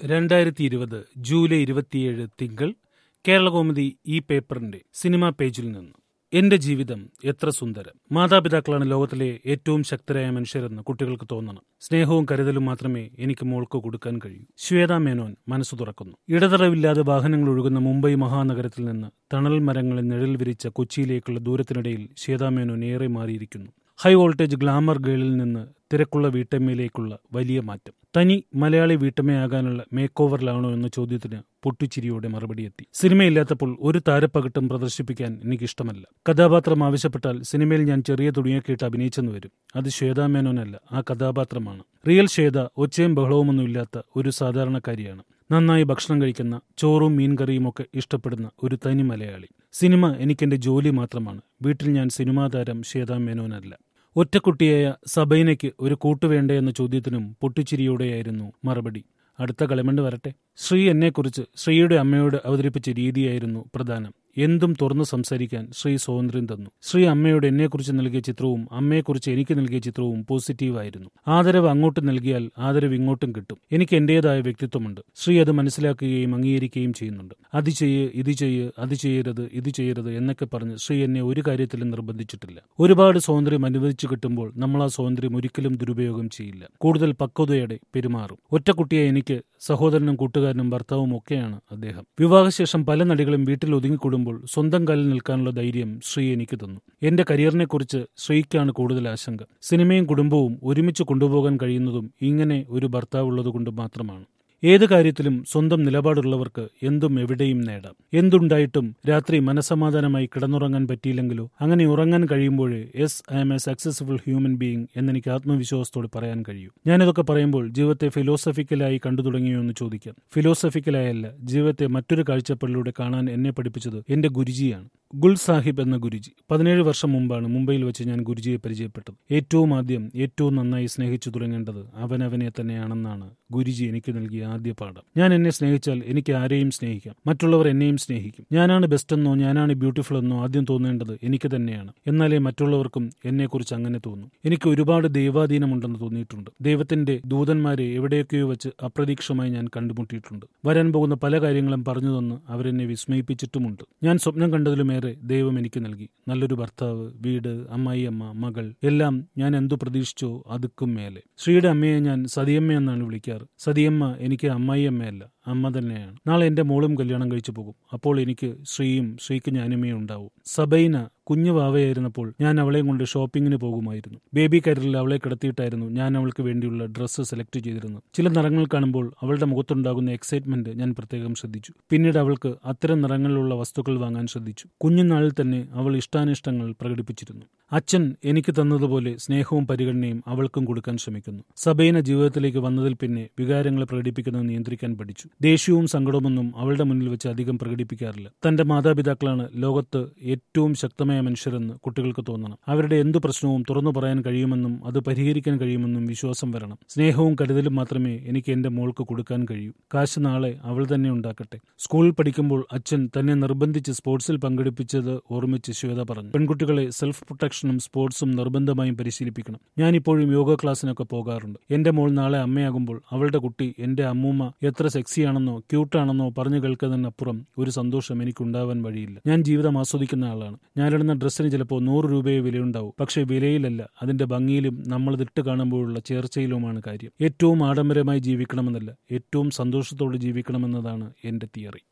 രണ്ടായിരത്തി ഇരുപത് ജൂലൈ ഇരുപത്തിയേഴ് തിങ്കൾ കേരളകൗമുദി ഈ പേപ്പറിന്റെ സിനിമാ പേജിൽ നിന്ന് എന്റെ ജീവിതം എത്ര സുന്ദരം മാതാപിതാക്കളാണ് ലോകത്തിലെ ഏറ്റവും ശക്തരായ മനുഷ്യരെന്ന് കുട്ടികൾക്ക് തോന്നണം സ്നേഹവും കരുതലും മാത്രമേ എനിക്ക് മോൾക്ക് കൊടുക്കാൻ കഴിയൂ ശ്വേത മേനോൻ മനസ്സു തുറക്കുന്നു ഇടതടവില്ലാതെ വാഹനങ്ങൾ ഒഴുകുന്ന മുംബൈ മഹാനഗരത്തിൽ നിന്ന് തണൽ മരങ്ങളിൽ നിഴൽ വിരിച്ച കൊച്ചിയിലേക്കുള്ള ദൂരത്തിനിടയിൽ ശ്വേത മേനോൻ ഏറെ മാറിയിരിക്കുന്നു ഹൈ വോൾട്ടേജ് ഗ്ലാമർ ഗേളിൽ നിന്ന് തിരക്കുള്ള വീട്ടമ്മയിലേക്കുള്ള വലിയ മാറ്റം തനി മലയാളി വീട്ടമ്മയാകാനുള്ള മേക്ക് ഓവറിലാണോ എന്ന ചോദ്യത്തിന് പൊട്ടിച്ചിരിയോടെ മറുപടിയെത്തി സിനിമയില്ലാത്തപ്പോൾ ഒരു താരപ്പകട്ടും പ്രദർശിപ്പിക്കാൻ എനിക്കിഷ്ടമല്ല കഥാപാത്രം ആവശ്യപ്പെട്ടാൽ സിനിമയിൽ ഞാൻ ചെറിയ തുണിയൊക്കെ ഇട്ട് അഭിനയിച്ചെന്ന് വരും അത് ശ്വേതാ മേനോനല്ല ആ കഥാപാത്രമാണ് റിയൽ ശ്വേത ഒച്ചയും ബഹളവുമൊന്നും ഇല്ലാത്ത ഒരു സാധാരണക്കാരിയാണ് നന്നായി ഭക്ഷണം കഴിക്കുന്ന ചോറും മീൻകറിയും ഒക്കെ ഇഷ്ടപ്പെടുന്ന ഒരു തനി മലയാളി സിനിമ എനിക്കെന്റെ ജോലി മാത്രമാണ് വീട്ടിൽ ഞാൻ സിനിമാ താരം ശ്വേതാ മേനോനല്ല ഒറ്റക്കുട്ടിയായ സബൈനയ്ക്ക് ഒരു കൂട്ടുവേണ്ടേ എന്ന ചോദ്യത്തിനും പൊട്ടിച്ചിരിയോടെയായിരുന്നു മറുപടി അടുത്ത കളിമണ്ട് വരട്ടെ ശ്രീ എന്നെക്കുറിച്ച് ശ്രീയുടെ അമ്മയോട് അവതരിപ്പിച്ച രീതിയായിരുന്നു പ്രധാനം എന്തും തുറന്നു സംസാരിക്കാൻ ശ്രീ സ്വാതന്ത്ര്യം തന്നു ശ്രീ അമ്മയോട് എന്നെക്കുറിച്ച് നൽകിയ ചിത്രവും അമ്മയെക്കുറിച്ച് എനിക്ക് നൽകിയ ചിത്രവും പോസിറ്റീവായിരുന്നു ആദരവ് അങ്ങോട്ട് നൽകിയാൽ ആദരവ് ഇങ്ങോട്ടും കിട്ടും എനിക്ക് എന്റേതായ വ്യക്തിത്വമുണ്ട് ശ്രീ അത് മനസ്സിലാക്കുകയും അംഗീകരിക്കുകയും ചെയ്യുന്നുണ്ട് അത് ചെയ്യ് ഇത് ചെയ്യ് അത് ചെയ്യരുത് ഇത് ചെയ്യരുത് എന്നൊക്കെ പറഞ്ഞ് ശ്രീ എന്നെ ഒരു കാര്യത്തിലും നിർബന്ധിച്ചിട്ടില്ല ഒരുപാട് സ്വാതന്ത്ര്യം അനുവദിച്ചു കിട്ടുമ്പോൾ നമ്മൾ ആ സ്വാതന്ത്ര്യം ഒരിക്കലും ദുരുപയോഗം ചെയ്യില്ല കൂടുതൽ പക്വതയോടെ പെരുമാറും ഒറ്റക്കുട്ടിയെ എനിക്ക് സഹോദരനും കൂട്ടുകാരനും ഭർത്താവും ഒക്കെയാണ് അദ്ദേഹം വിവാഹശേഷം പല നടികളും വീട്ടിൽ ഒതുങ്ങിക്കൂടുമ്പോൾ സ്വന്തം കാലിൽ നിൽക്കാനുള്ള ധൈര്യം ശ്രീ എനിക്ക് തന്നു എന്റെ കരിയറിനെക്കുറിച്ച് ശ്രീക്കാണ് കൂടുതൽ ആശങ്ക സിനിമയും കുടുംബവും ഒരുമിച്ച് കൊണ്ടുപോകാൻ കഴിയുന്നതും ഇങ്ങനെ ഒരു ഭർത്താവുള്ളതുകൊണ്ട് മാത്രമാണ് ഏത് കാര്യത്തിലും സ്വന്തം നിലപാടുള്ളവർക്ക് എന്തും എവിടെയും നേടാം എന്തുണ്ടായിട്ടും രാത്രി മനസമാധാനമായി കിടന്നുറങ്ങാൻ പറ്റിയില്ലെങ്കിലോ അങ്ങനെ ഉറങ്ങാൻ കഴിയുമ്പോഴേ yes I am a successful human being എന്നെനിക്ക് ആത്മവിശ്വാസത്തോടെ പറയാൻ കഴിയൂ ഞാനിതൊക്കെ പറയുമ്പോൾ ജീവിതത്തെ ഫിലോസഫിക്കലായി കണ്ടു തുടങ്ങിയോ എന്ന് ചോദിക്കാം ഫിലോസഫിക്കലായല്ല ജീവിതത്തെ മറ്റൊരു കാഴ്ചപ്പാടിലൂടെ കാണാൻ എന്നെ പഠിപ്പിച്ചത് എന്റെ ഗുരുജിയാണ് ഗുൽ സാഹിബ് എന്ന ഗുരുജി പതിനേഴ് വർഷം മുമ്പാണ് മുംബൈയിൽ വെച്ച് ഞാൻ ഗുരുജിയെ പരിചയപ്പെട്ടത് ഏറ്റവും ആദ്യം ഏറ്റവും നന്നായി സ്നേഹിച്ചു തുടങ്ങേണ്ടത് അവനവനെ തന്നെയാണെന്നാണ് ഗുരുജി എനിക്ക് നൽകിയ ആദ്യ പാഠം ഞാൻ എന്നെ സ്നേഹിച്ചാൽ എനിക്ക് ആരെയും സ്നേഹിക്കാം മറ്റുള്ളവർ എന്നെയും സ്നേഹിക്കും ഞാനാണ് ബെസ്റ്റ് എന്നോ ഞാനാണ് ബ്യൂട്ടിഫുൾ എന്നോ ആദ്യം തോന്നേണ്ടത് എനിക്ക് തന്നെയാണ് എന്നാലേ മറ്റുള്ളവർക്കും എന്നെക്കുറിച്ച് അങ്ങനെ തോന്നും എനിക്ക് ഒരുപാട് ദൈവാധീനമുണ്ടെന്ന് തോന്നിയിട്ടുണ്ട് ദൈവത്തിന്റെ ദൂതന്മാരെ എവിടെയൊക്കെയോ വെച്ച് അപ്രതീക്ഷമായി ഞാൻ കണ്ടുമുട്ടിയിട്ടുണ്ട് വരാൻ പോകുന്ന പല കാര്യങ്ങളും പറഞ്ഞു തന്ന് അവരെന്നെ വിസ്മയിപ്പിച്ചിട്ടുമുണ്ട് ഞാൻ സ്വപ്നം കണ്ടതിലുമേറെ ദൈവം എനിക്ക് നൽകി നല്ലൊരു ഭർത്താവ് വീട് അമ്മായിയമ്മ മകൾ എല്ലാം ഞാൻ എന്തു പ്രതീക്ഷിച്ചോ അതുക്കും മേലെ ശ്രീയുടെ അമ്മയെ ഞാൻ സതിയമ്മ എന്നാണ് വിളിക്കാറ് സതിയമ്മ എനിക്ക് അമ്മായിയമ്മയല്ല അമ്മ തന്നെയാണ് നാളെ എന്റെ മോളും കല്യാണം കഴിച്ചു പോകും അപ്പോൾ എനിക്ക് ശ്രീയും ശ്രീക്ക് ഞാനുമേ ഉണ്ടാവും സബൈന കുഞ്ഞു വാവയായിരുന്നപ്പോൾ ഞാൻ അവളെയും കൊണ്ട് ഷോപ്പിങ്ങിന് പോകുമായിരുന്നു ബേബി കരിയറിൽ അവളെ കിടത്തിയിട്ടായിരുന്നു ഞാൻ അവൾക്ക് വേണ്ടിയുള്ള ഡ്രസ്സ് സെലക്ട് ചെയ്തിരുന്നത് ചില നിറങ്ങൾ കാണുമ്പോൾ അവളുടെ മുഖത്തുണ്ടാകുന്ന എക്സൈറ്റ്മെന്റ് ഞാൻ പ്രത്യേകം ശ്രദ്ധിച്ചു പിന്നീട് അവൾക്ക് അത്തരം നിറങ്ങളിലുള്ള വസ്തുക്കൾ വാങ്ങാൻ ശ്രദ്ധിച്ചു കുഞ്ഞുനാളിൽ തന്നെ അവൾ ഇഷ്ടാനിഷ്ടങ്ങൾ പ്രകടിപ്പിച്ചിരുന്നു അച്ഛൻ എനിക്ക് തന്നതുപോലെ സ്നേഹവും പരിഗണനയും അവൾക്കും കൊടുക്കാൻ ശ്രമിക്കുന്നു സബൈന ജീവിതത്തിലേക്ക് വന്നതിൽ പിന്നെ വികാരങ്ങൾ പ്രകടിപ്പിക്കുന്നത് നിയന്ത്രിക്കാൻ പഠിച്ചു ദേഷ്യവും സങ്കടമൊന്നും അവളുടെ മുന്നിൽ വെച്ച് അധികം പ്രകടിപ്പിക്കാറില്ല തന്റെ മാതാപിതാക്കളാണ് ലോകത്ത് ഏറ്റവും ശക്തമായ മനുഷ്യരെന്ന് കുട്ടികൾക്ക് തോന്നണം അവരുടെ എന്തു പ്രശ്നവും തുറന്നു പറയാൻ കഴിയുമെന്നും അത് പരിഹരിക്കാൻ കഴിയുമെന്നും വിശ്വാസം വരണം സ്നേഹവും കരുതലും മാത്രമേ എനിക്ക് എന്റെ മോൾക്ക് കൊടുക്കാൻ കഴിയൂ കാശ് നാളെ അവൾ തന്നെ ഉണ്ടാക്കട്ടെ സ്കൂളിൽ പഠിക്കുമ്പോൾ അച്ഛൻ തന്നെ നിർബന്ധിച്ച് സ്പോർട്സിൽ പങ്കെടുപ്പിച്ചത് ഓർമ്മിച്ച് ശ്വേത പറഞ്ഞു പെൺകുട്ടികളെ സെൽഫ് പ്രൊട്ടക്ഷനും സ്പോർട്സും നിർബന്ധമായും പരിശീലിപ്പിക്കണം ഞാനിപ്പോഴും യോഗ ക്ലാസ്സിനൊക്കെ പോകാറുണ്ട് എന്റെ മോൾ നാളെ അമ്മയാകുമ്പോൾ അവളുടെ കുട്ടി എന്റെ അമ്മൂമ്മ എത്ര സെക്സിയാണെന്നോ ക്യൂട്ടാണെന്നോ പറഞ്ഞു കേൾക്കുന്നതിനപ്പുറം ഒരു സന്തോഷം എനിക്കുണ്ടാവാൻ വഴിയില്ല ഞാൻ ജീവിതം ആസ്വദിക്കുന്ന ആളാണ് ഞാനിടുന്ന ഡ്രസ്സിന് ചിലപ്പോൾ നൂറ് രൂപയെ വിലയുണ്ടാവും പക്ഷേ വിലയിലല്ല അതിന്റെ ഭംഗിയിലും നമ്മൾ ഇതിട്ട് കാണുമ്പോഴുള്ള ചേർച്ചയിലുമാണ് കാര്യം ഏറ്റവും ആഡംബരമായി ജീവിക്കണമെന്നല്ല ഏറ്റവും സന്തോഷത്തോടെ ജീവിക്കണമെന്നതാണ് എന്റെ തിയറി